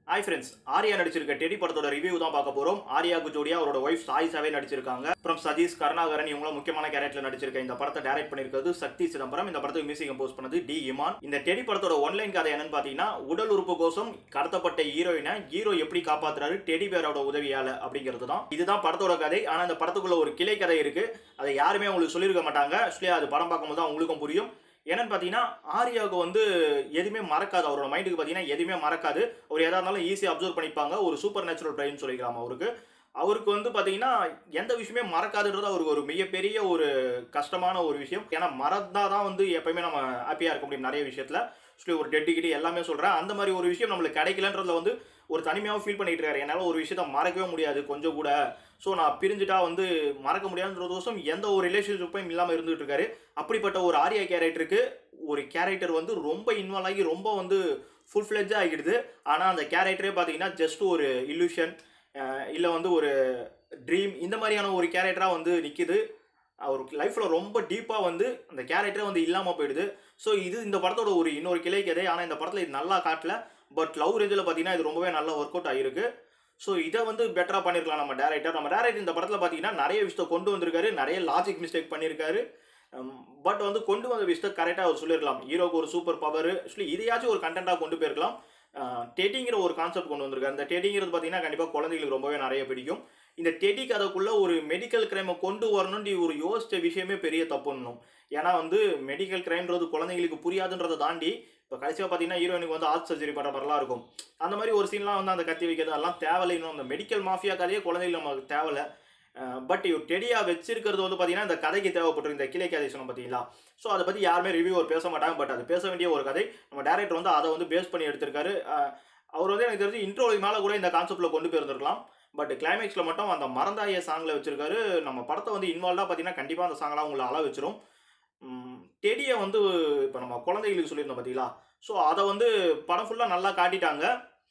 hi friends Arya நடிச்சிருக்க Teddy படத்தோட review தான் பார்க்க போறோம் ஆர்யாவுக்கு ஜோடியா அவரோட ஒய்ஃப் சாயிசாவே நடிச்சிருக்காங்க அப்புறம் சதீஷ் கருணாகரன் இவங்களும் முக்கியமான கேரக்டர்ல நடிச்சிருக்க இந்த படத்தை டைரக்ட் பண்ணிருக்கிறது சக்தி சிதம்பரம் இந்த படத்துக்கு மியூசிக் கம்போஸ் பண்ணது டி இமான் இந்த டெடி படத்தோட ஒன்லைன் கதை என்னன்னு பாத்தீங்கன்னா உடல் உறுப்பு கோசம் கடத்தப்பட்ட ஹீரோயினை ஹீரோ எப்படி காப்பாத்துறாரு டெடி பேரோட உதவியால அப்படிங்கிறது தான் இதுதான் படத்தோட கதை ஆனா இந்த படத்துக்குள்ள ஒரு கிளை கதை இருக்கு அதை யாருமே உங்களுக்கு சொல்லியிருக்க மாட்டாங்க ஆக்சுவலி அது படம் பார்க்கும்போது தான் உங்களுக்கும் புரியும் என்னன்னு பார்த்தீங்கன்னா ஆர்யாவுக்கு வந்து எதுவுமே மறக்காது அவரோட மைண்டுக்கு பார்த்தீங்கன்னா எதுவுமே மறக்காது அவர் எதா இருந்தாலும் ஈஸியாக அப்சர்வ் பண்ணிப்பாங்க ஒரு சூப்பர் நேச்சுரல் பிரெயின் சொல்லிக்கலாம் அவருக்கு அவருக்கு வந்து பார்த்தீங்கன்னா எந்த விஷயமே மறக்காதுன்றது அவருக்கு ஒரு மிகப்பெரிய ஒரு கஷ்டமான ஒரு விஷயம் ஏன்னா மறந்தாதான் தான் வந்து எப்பயுமே நம்ம ஹாப்பியாக இருக்க முடியும் நிறைய விஷயத்தில் ஆக்சுவலி ஒரு டெட்டுக்கிட்டு எல்லாமே சொல்கிறேன் அந்த மாதிரி ஒரு விஷயம் நம்மளுக்கு கிடைக்கலன்றதுல வந்து ஒரு தனிமையாகவும் ஃபீல் பண்ணிட்டு இருக்காரு என்னால் ஒரு விஷயத்த மறக்கவே முடியாது கொஞ்சம் கூட ஸோ நான் பிரிஞ்சுட்டா வந்து மறக்க முடியாதுன்றதோசம் எந்த ஒரு ரிலேஷன்ஷிப்பும் இல்லாமல் இருந்துகிட்டு இருக்காரு அப்படிப்பட்ட ஒரு ஆர்யா கேரக்டருக்கு ஒரு கேரக்டர் வந்து ரொம்ப இன்வால்வ் ஆகி ரொம்ப வந்து ஃபுல் ஃப்ளெஜ்ஜாக ஆகிடுது ஆனால் அந்த கேரக்டரே பார்த்தீங்கன்னா ஜஸ்ட் ஒரு இல்லூஷன் இல்லை வந்து ஒரு ட்ரீம் இந்த மாதிரியான ஒரு கேரக்டராக வந்து நிற்கிது அவருக்கு லைஃப்பில் ரொம்ப டீப்பாக வந்து அந்த கேரக்டரே வந்து இல்லாமல் போயிடுது ஸோ இது இந்த படத்தோட ஒரு இன்னொரு கிளை கதை ஆனால் இந்த படத்தில் இது நல்லா காட்டல பட் லவ் ரேஞ்சில் பார்த்தீங்கன்னா இது ரொம்பவே நல்லா ஒர்க் அவுட் ஆகிருக்கு ஸோ இதை வந்து பெட்டராக பண்ணியிருக்கலாம் நம்ம டேரக்டர் நம்ம டேரக்டர் இந்த படத்தில் பார்த்தீங்கன்னா நிறைய விஷயத்தை கொண்டு வந்திருக்காரு நிறைய லாஜிக் மிஸ்டேக் பண்ணியிருக்காரு பட் வந்து கொண்டு வந்த விஷயத்தை கரெக்டாக அவர் சொல்லியிருக்கலாம் ஹீரோக்கு ஒரு சூப்பர் பவர் ஆக்சுவலி இதையாச்சும் ஒரு கண்டென்ட்டாக கொண்டு போயிருக்கலாம் டெடிங்கிற ஒரு கான்செப்ட் கொண்டு வந்திருக்காரு அந்த டெடிங்கிறது பார்த்தீங்கன்னா கண்டிப்பாக குழந்தைகளுக்கு ரொம்பவே நிறைய பிடிக்கும் இந்த டெடி கதைக்குள்ள ஒரு மெடிக்கல் கிரைமை கொண்டு வரணும்னு ஒரு யோசிச்ச விஷயமே பெரிய தப்புன்னும் ஏன்னா வந்து மெடிக்கல் கிரைம்ன்றது குழந்தைங்களுக்கு புரியாதுன்றதை தாண்டி இப்போ கடைசியாக பார்த்தீங்கன்னா ஹீரோயினுக்கு வந்து ஆர்ட் சர்ஜரி பண்ணுற மாதிரிலாம் இருக்கும் அந்த மாதிரி ஒரு சீன்லாம் வந்து அந்த கத்தி வைக்கிறது அதெல்லாம் தேவையில்லை இன்னும் அந்த மெடிக்கல் மாஃபியா கதையே குழந்தைகள் நமக்கு தேவையில்லை பட் இவர் டெடியா வச்சிருக்கிறது வந்து பார்த்தீங்கன்னா இந்த கதைக்கு தேவைப்பட்டிருக்கு இந்த கிளை கதை சொன்ன பார்த்தீங்களா ஸோ அதை பற்றி யாருமே ரிவ்யூவர் பேச மாட்டாங்க பட் அது பேச வேண்டிய ஒரு கதை நம்ம டேரக்டர் வந்து அதை வந்து பேஸ் பண்ணி எடுத்திருக்காரு அவர் வந்து எனக்கு தெரிஞ்சு இன்ட்ரோலுக்கு மேலே கூட இந்த கான்செப்ட்டில் கொண்டு போயிருந்திருக்கலாம் பட் கிளைமேக்ஸில் மட்டும் அந்த மறந்தாய சாங்கில் வச்சிருக்காரு நம்ம படத்தை வந்து இன்வால்வாக பார்த்தீங்கன்னா கண்டிப்பாக அந்த சாங்கெல்லாம் உங்களை அள வச்சிரும் டெடியை வந்து இப்போ நம்ம குழந்தைகளுக்கு சொல்லியிருந்தோம் பார்த்தீங்களா ஸோ அதை வந்து படம் ஃபுல்லாக நல்லா காட்டிட்டாங்க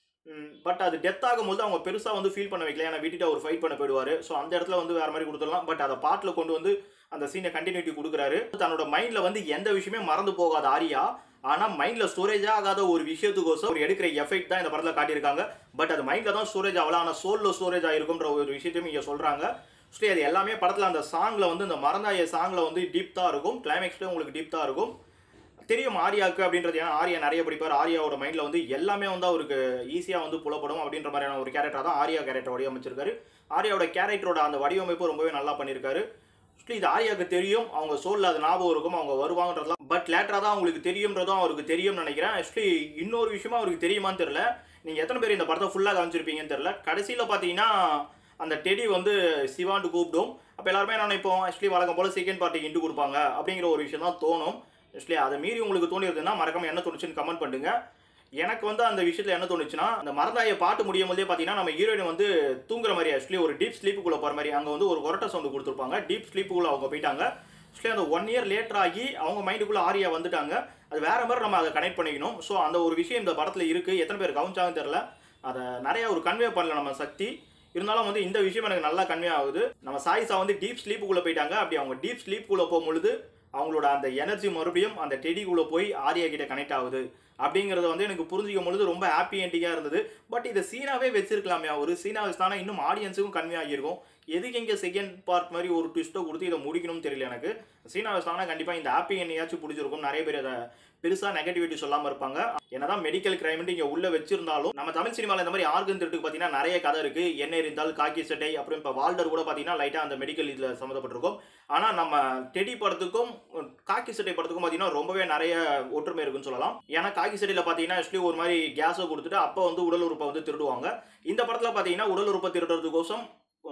பட் அது டெத் ஆகும்போது அவங்க பெருசாக வந்து ஃபீல் பண்ண வைக்கல ஏன்னா விட்டுட்டு அவர் ஃபைட் பண்ண போயிடுவார் ஸோ அந்த இடத்துல வந்து வேறு மாதிரி கொடுத்துடலாம் பட் அதை பாட்டில் கொண்டு வந்து அந்த சீனை கண்டினியூட்டி கொடுக்குறாரு தன்னோட மைண்டில் வந்து எந்த விஷயமே மறந்து போகாத ஆரியா ஆனால் மைண்டில் ஸ்டோரேஜ் ஆகாத ஒரு விஷயத்துக்கோசம் ஒரு எடுக்கிற எஃபெக்ட் தான் இந்த படத்தில் காட்டியிருக்காங்க பட் அது மைண்டில் தான் ஸ்டோரேஜ் ஆகல ஆனால் சோலில் ஸ்டோரேஜ் ஆகிருக்குன்ற ஒரு விஷயத்தையும் இங்கே சொல்கிறாங்க ஸோ அது எல்லாமே படத்தில் அந்த சாங்கில் வந்து இந்த மறந்தாய சாங்கில் வந்து டீப் தான் இருக்கும் கிளைமேக்ஸ்லேயும் உங்களுக்கு டீப் தான் இருக்கும் தெரியும் ஆரியாவுக்கு அப்படின்றது ஏன்னா ஆரியா நிறைய படிப்பார் ஆரியாவோட மைண்டில் வந்து எல்லாமே வந்து அவருக்கு ஈஸியாக வந்து புலப்படும் அப்படின்ற மாதிரியான ஒரு கேரக்டர் தான் ஆரியா கேரக்டர் வடிவமைச்சிருக்காரு ஆரியாவோட கேரக்டரோட அந்த வடிவமைப்பு ரொம்பவே நல்லா பண்ணியிருக்காரு ஆக்சுவலி இது ஆரியாவுக்கு தெரியும் அவங்க சோலில் அது ஞாபகம் இருக்கும் அவங்க வருவாங்கன்றதுலாம் பட் லேட்டராக தான் அவங்களுக்கு தெரியும்ன்றதும் அவருக்கு தெரியும்னு நினைக்கிறேன் ஆக்சுவலி இன்னொரு விஷயமா அவருக்கு தெரியுமான்னு தெரில நீங்கள் எத்தனை பேர் இந்த படத்தை ஃபுல்லாக காமிச்சிருப்பீங்கன்னு தெரில கடைசியில் பார்த்தீங்கன்னா அந்த டெடி வந்து சிவான்ட்டு கூப்பிடும் அப்போ எல்லாருமே நான் இப்போ ஆக்சுவலி வழக்கம் போல் செகண்ட் பார்ட்டிக்கு இன்ட்டு கொடுப்பாங்க அப்படிங்கிற ஒரு விஷயம் தான் தோணும் ஆக்சுவலி அதை மீறி உங்களுக்கு தோணிருக்குன்னா மறக்காம என்ன தோணுச்சுன்னு கமெண்ட் பண்ணுங்க எனக்கு வந்து அந்த விஷயத்தில் என்ன தோணுச்சுன்னா அந்த மறந்தாய பாட்டு முடியும் போதே பார்த்தீங்கன்னா நம்ம ஹீரோயின் வந்து தூங்குற மாதிரி ஆக்சுவலி ஒரு டீப் ஸ்லீப்புக்குள்ளே போகிற மாதிரி அங்கே வந்து ஒரு கொரட்டை சவுண்டு கொடுத்துருப்பாங்க டீப் ஸ்லீப்புக்குள்ளே அவங்க போயிட்டாங்க ஆக்சுவலி அந்த ஒன் இயர் லேட்டர் ஆகி அவங்க மைண்டுக்குள்ளே ஆரியா வந்துட்டாங்க அது வேற மாதிரி நம்ம அதை கனெக்ட் பண்ணிக்கணும் ஸோ அந்த ஒரு விஷயம் இந்த படத்தில் இருக்குது எத்தனை பேர் கவனிச்சாங்கன்னு தெரில அதை நிறைய ஒரு கன்வே பண்ணல நம்ம சக்தி இருந்தாலும் வந்து இந்த விஷயம் எனக்கு நல்லா கன்வே ஆகுது நம்ம சாயிசா வந்து டீப் ஸ்லீப்புக்குள்ளே போயிட்டாங்க அப்படி அவங்க டீப் ஸ்லீப்புக்குள்ளே போகும்பொழுது அவங்களோட அந்த எனர்ஜி மறுபடியும் அந்த டெடிக்குள்ளே போய் ஆரியா கிட்ட கனெக்ட் ஆகுது அப்படிங்கிறத வந்து எனக்கு புரிஞ்சிக்கும் பொழுது ரொம்ப ஹாப்பி எண்டிங்காக இருந்தது பட் இதை சீனாவே வச்சிருக்கலாமே ஒரு சீனா வச்சுதானே இன்னும் ஆடியன்ஸுக்கும் கன்வே ஆகியிருக்கும் எதுக்கு இங்கே செகண்ட் பார்ட் மாதிரி ஒரு ட்விஸ்ட்டை கொடுத்து இதை முடிக்கணும்னு தெரியல எனக்கு சீனா வச்சுதானே கண்டிப்பாக இந்த ஹாப்பி எண்ணியாச்சும் பிடிச்சிருக்கும் நிறைய பேர் அதை பெருசாக நெகட்டிவிட்டி சொல்லாமல் இருப்பாங்க என்னதான் மெடிக்கல் கிரைம்ட்டு இங்கே உள்ள வச்சிருந்தாலும் நம்ம தமிழ் சினிமாவில் இந்த மாதிரி ஆர்கன் திருட்டுக்கு பார்த்தீங்கன்னா நிறைய கதை இருக்குது எண்ணெய் இருந்தால் காக்கி சட்டை அப்புறம் இப்போ வால்டர் கூட பார்த்தீங்கன்னா லைட்டாக அந்த மெடிக்கல் இதில் சம்மந்தப்பட்டிருக்கும் ஆனால் நம்ம டெடி படத்துக்கும் காக்கி சட்டை படத்துக்கும் பார்த்தீங்கன்னா ரொம்பவே நிறைய ஒற்றுமை இருக்குன்னு சொல்லலாம் ஏன்னா காக்கி சட்டையில் பார்த்தீங்கன்னா ஆக்சுவலி ஒரு மாதிரி கேஸை கொடுத்துட்டு அப்போ வந்து உடல் உறுப்பை வந்து திருடுவாங்க இந்த படத்தில் பார்த்தீங்கன்னா உடல் உறுப்பை திருடுறதுக்கோசம்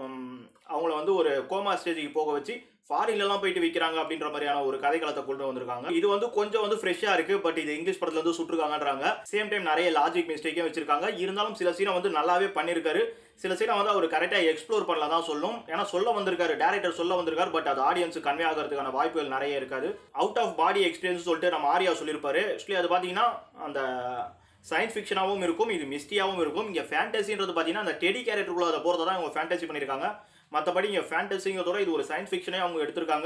அவங்கள வந்து ஒரு கோமா ஸ்டேஜுக்கு போக வச்சு ஃபாரின்லலாம் போயிட்டு விற்கிறாங்க அப்படின்ற மாதிரியான ஒரு கதைக்களத்தை கொண்டு வந்திருக்காங்க இது வந்து கொஞ்சம் வந்து ஃப்ரெஷ்ஷாக இருக்கு பட் இது இங்கிலீஷ் படத்துல வந்து சுட்டுருக்காங்கன்றாங்க சேம் டைம் நிறைய லாஜிக் மிஸ்டேக்கும் வச்சிருக்காங்க இருந்தாலும் சில சீனை வந்து நல்லாவே பண்ணியிருக்காரு சில சீனை வந்து அவர் கரெக்டாக எக்ஸ்ப்ளோர் பண்ணலாம் தான் சொல்லும் ஏன்னா சொல்ல வந்திருக்காரு டேரக்டர் சொல்ல வந்திருக்காரு பட் அது ஆடியன்ஸுக்கு கன்வே ஆகிறதுக்கான வாய்ப்புகள் நிறைய இருக்காது அவுட் ஆஃப் பாடி எக்ஸ்பீரியன்ஸ் சொல்லிட்டு நம்ம ஆரியா சொல்லியிருப்பாரு ஆக்சுவலி அது பார்த்தீங்கன்னா அந்த சயின்ஸ் ஃபிக்ஷனாகவும் இருக்கும் இது மிஸ்டியாகவும் இருக்கும் இங்கே ஃபேண்டசின்றது பார்த்தீங்கன்னா அந்த டெடி கேரக்டருக்குள்ள அதை போகிறத தான் இவங்க ஃபேண்டசி பண்ணியிருக்காங்க மற்றபடி இங்கே ஃபேண்டசிங்கிறதோட இது ஒரு சயின்ஸ் ஃபிக்ஷனே அவங்க எடுத்திருக்காங்க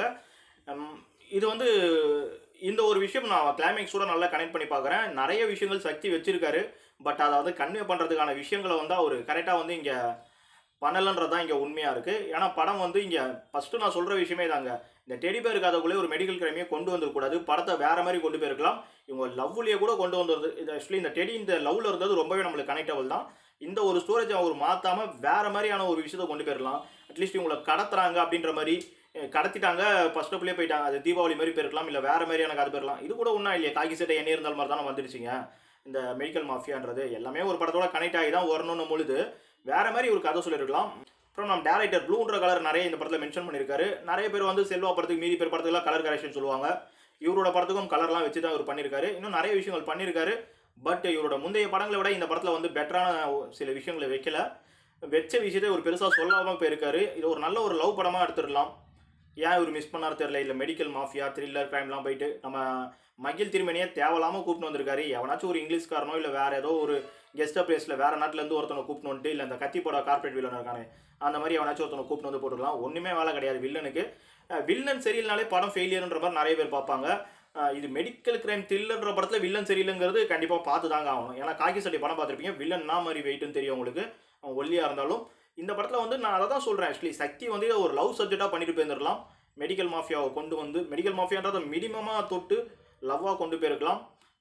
இது வந்து இந்த ஒரு விஷயம் நான் கிளைமேக்ஸோட நல்லா கனெக்ட் பண்ணி பார்க்குறேன் நிறைய விஷயங்கள் சக்தி வச்சிருக்காரு பட் அதை வந்து கன்வே பண்ணுறதுக்கான விஷயங்களை வந்து அவர் கரெக்டாக வந்து இங்கே பண்ணலன்றது தான் இங்கே உண்மையாக இருக்குது ஏன்னா படம் வந்து இங்கே ஃபஸ்ட்டு நான் சொல்கிற விஷயமே தாங்க இந்த டெடி பேர் கதைக்குள்ளே ஒரு மெடிக்கல் கிரைமையே கொண்டு வந்துடக்கூடாது படத்தை வேற மாதிரி கொண்டு போயிருக்கலாம் இவங்க லவ்லேயே கூட கொண்டு வந்தது இது ஆக்சுவலி இந்த டெடி இந்த லவ்வில் இருந்தது ரொம்பவே நம்மளுக்கு கனெக்டபிள் தான் இந்த ஒரு ஸ்டோரேஜ் அவர் மாற்றாமல் வேற மாதிரியான ஒரு விஷயத்தை கொண்டு போயிடலாம் அட்லீஸ்ட் இவங்களை கடத்துறாங்க அப்படின்ற மாதிரி அஹ், கடத்திட்டாங்க ஃபர்ஸ்ட் ஸ்டெப்லேயே போயிட்டாங்க அது தீபாவளி மாதிரி போயிருக்கலாம் இல்லை வேற மாதிரியான கதை போயிருக்கலாம் இது கூட ஒன்றும் இல்லையா காக்கி சட்டை என்ன இருந்தால் மாதிரி தானே வந்துருச்சுங்க இந்த மெடிக்கல் மாஃபியான்றது எல்லாமே ஒரு படத்தோட கனெக்ட் ஆகி தான் வரணும்னு பொழுது வேற மாதிரி ஒரு கதை சொல்லியிருக்கலாம் அப்புறம் நம்ம டேரக்டர் ப்ளூன்ற கலர் நிறைய இந்த படத்தில் மென்ஷன் பண்ணியிருக்காரு நிறைய பேர் வந்து செல்வா படத்துக்கு மீதி பேர் படத்துக்குலாம் கலர் கரெக்ஷன் சொல்லுவாங்க இவரோட படத்துக்கும் கலர்லாம் வச்சு தான் இவர் பண்ணியிருக்காரு இன்னும் நிறைய விஷயங்கள் பண்ணியிருக்காரு பட் இவரோட முந்தைய படங்களை விட இந்த படத்தில் வந்து பெட்டரான சில விஷயங்களை வைக்கல வச்ச விஷயத்தை ஒரு பெருசாக சொல்லாமல் போயிருக்காரு இது ஒரு நல்ல ஒரு லவ் படமாக எடுத்துடலாம் ஏன் இவர் மிஸ் பண்ணாரு தெரியல இல்லை மெடிக்கல் மாஃபியா த்ரில்லர் கிரைம்லாம் போயிட்டு நம்ம மகிழ் திருமணியை தேவையில்லாமல் கூப்பிட்டு வந்திருக்காரு எவனாச்சும் ஒரு இங்கிலீஷ்காரனோ இல்லை வேற ஏதோ ஒரு கெஸ்ட் பிளேஸில் வேற நாட்டிலேருந்து ஒருத்தனை கூப்பிட்டு வந்துட்டு இல்லை இந்த கத்தி போட கார்பரேட் வில்லன் இருக்கானே அந்த மாதிரி எவனாச்சும் ஒருத்தனை கூப்பிட்டு வந்து போட்டுக்கலாம் ஒன்றுமே வேலை கிடையாது வில்லனுக்கு வில்லன் சரியில்லைனாலே படம் ஃபெயிலியர்ன்ற மாதிரி நிறைய பேர் பார்ப்பாங்க அஹ் இது மெடிக்கல் கிரைம் த்ரில்லர்ன்ற படத்தில் வில்லன் சரியில்லைங்கிறது கண்டிப்பாக பார்த்து தாங்க ஆகணும் ஏன்னா காக்கி சட்டை படம் பார்த்துருப்பீங்க வில்லன் நான் மாதிரி வெயிட்டுன்னு தெரியும் உங்களுக்கு அவன் ஒல்லியாக இருந்தாலும் இந்த படத்தில் வந்து நான் அதை தான் சொல்கிறேன் ஆக்சுவலி சக்தி வந்து இதை ஒரு லவ் சப்ஜெக்டாக பண்ணிட்டு போயிருந்துடலாம் மெடிக்கல் மாஃபியாவை கொண்டு வந்து மெடிக்கல் மாஃபியான்றதை மினிமமாக தொட்டு லவ்வாக கொண்டு போயிருக்கலாம்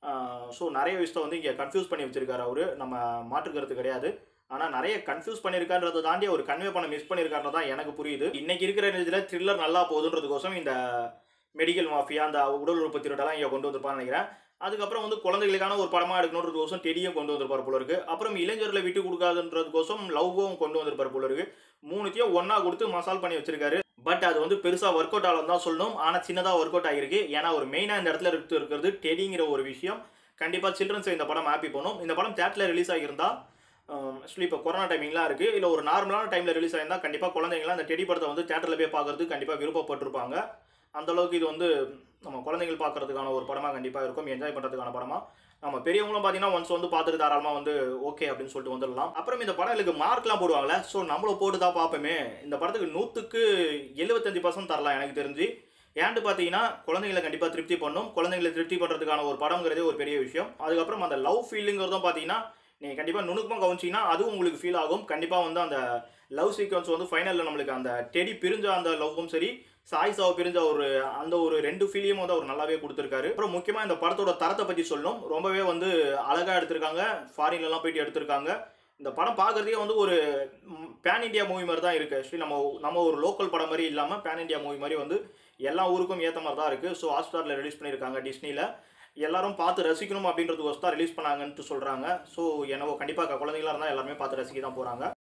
ஸோ நிறைய விஷயத்தை வந்து இங்கே கன்ஃபியூஸ் பண்ணி வச்சிருக்காரு அவர் நம்ம மாற்றுக்கிறது கிடையாது ஆனால் நிறைய கன்ஃபியூஸ் பண்ணியிருக்கான்றதை தாண்டி அவர் கன்வே பண்ண மிஸ் பண்ணியிருக்காருன்னு தான் எனக்கு புரியுது இன்னைக்கு இருக்கிற இதில் த்ரில்லர் நல்லா போகுதுன்றதுக்கோசம் இந்த மெடிக்கல் மாஃபியா அந்த உடல் உறுப்பு திருடெல்லாம் இங்கே கொண்டு வந்திருப்பான்னு நினைக்கிறேன் அதுக்கப்புறம் வந்து குழந்தைகளுக்கான ஒரு படமாக எடுக்கணுன்றதுக்கோசம் டெடியும் கொண்டு வந்திருப்பார் போல இருக்கு அப்புறம் இளைஞர்களை விட்டு கொடுக்காதுன்றதுக்கோசம் லவ்வும் கொண்டு வந்திருப்பார் போல இருக்கு மூணுத்தையும் ஒன்றா கொடுத்து மசால் பண்ணி வச்சிருக்காரு பட் அது வந்து பெருசாக ஒர்க் அவுட் ஆகலாம் தான் சொல்லணும் ஆனால் சின்னதாக ஒர்க் அவுட் ஆகிருக்கு ஏன்னா ஒரு மெயினாக இந்த இடத்துல எடுத்து இருக்கிறது டெடிங்கிற ஒரு விஷயம் கண்டிப்பாக சில்ட்ரன்ஸ் இந்த படம் ஹாப்பி பண்ணும் இந்த படம் தேட்டரில் ரிலீஸ் ஆகியிருந்தா ஆக்சுவலி இப்போ கொரோனா டைமிங்லாம் இருக்குது இல்லை ஒரு நார்மலான டைமில் ரிலீஸ் ஆகிருந்தா கண்டிப்பாக குழந்தைங்களாம் அந்த டெடி படத்தை வந்து தேட்டரில் போய் பார்க்கறது கண்டிப்பாக விருப்பப்பட்டிருப்பாங்க அந்த அளவுக்கு இது வந்து நம்ம குழந்தைகள் பார்க்கறதுக்கான ஒரு படமாக கண்டிப்பாக இருக்கும் என்ஜாய் பண்ணுறதுக்கான படமாக நம்ம பெரியவங்களும் பார்த்தீங்கன்னா ஒன்ஸ் வந்து பார்த்துட்டு தாராளமாக வந்து ஓகே அப்படின்னு சொல்லிட்டு வந்துடலாம் அப்புறம் இந்த படங்களுக்கு மார்க்லாம் போடுவாங்களே ஸோ நம்மளும் போட்டு தான் பார்ப்போமே இந்த படத்துக்கு நூற்றுக்கு எழுபத்தஞ்சு பர்சன்ட் தரலாம் எனக்கு தெரிஞ்சு ஏன்ட்டு பார்த்தீங்கன்னா குழந்தைங்களை கண்டிப்பாக திருப்தி பண்ணும் குழந்தைங்களை திருப்தி பண்ணுறதுக்கான ஒரு படங்கிறதே ஒரு பெரிய விஷயம் அதுக்கப்புறம் அந்த லவ் ஃபீலிங்கிறதும் பார்த்தீங்கன்னா நீங்கள் கண்டிப்பாக நுணுக்கமாக கவனிச்சிங்கன்னா அதுவும் உங்களுக்கு ஃபீல் ஆகும் கண்டிப்பாக வந்து அந்த லவ் சீக்வன்ஸ் வந்து ஃபைனலில் நம்மளுக்கு அந்த டெடி பிரிஞ்ச அந்த லவ்வும் சரி சாய் சாவை பிரிஞ்ச ஒரு அந்த ஒரு ரெண்டு ஃபீலியும் வந்து அவர் நல்லாவே கொடுத்துருக்காரு அப்புறம் முக்கியமாக இந்த படத்தோட தரத்தை பற்றி சொல்லணும் ரொம்பவே வந்து அழகாக எடுத்திருக்காங்க ஃபாரின்லலாம் போயிட்டு எடுத்திருக்காங்க இந்த படம் பார்க்குறதே வந்து ஒரு பேன் இண்டியா மூவி மாதிரி தான் இருக்குது ஆக்சுவலி நம்ம நம்ம ஒரு லோக்கல் படம் மாதிரி இல்லாமல் பேன் இண்டியா மூவி மாதிரி வந்து எல்லா ஊருக்கும் ஏற்ற மாதிரி தான் இருக்குது ஸோ ஹாட்ஸ்டாரில் ரிலீஸ் பண்ணியிருக்காங்க டிஸ்னியில் எல்லாரும் பார்த்து ரசிக்கணும் அப்படின்றதுக்கோசம் தான் ரிலீஸ் பண்ணாங்கன்ட்டு சொல்கிறாங்க ஸோ என்னவோ கண்டிப்பாக குழந்தைங்களா இருந்தால் எல்லாருமே பார்த்து ரசிக்க தான் போகிறாங்க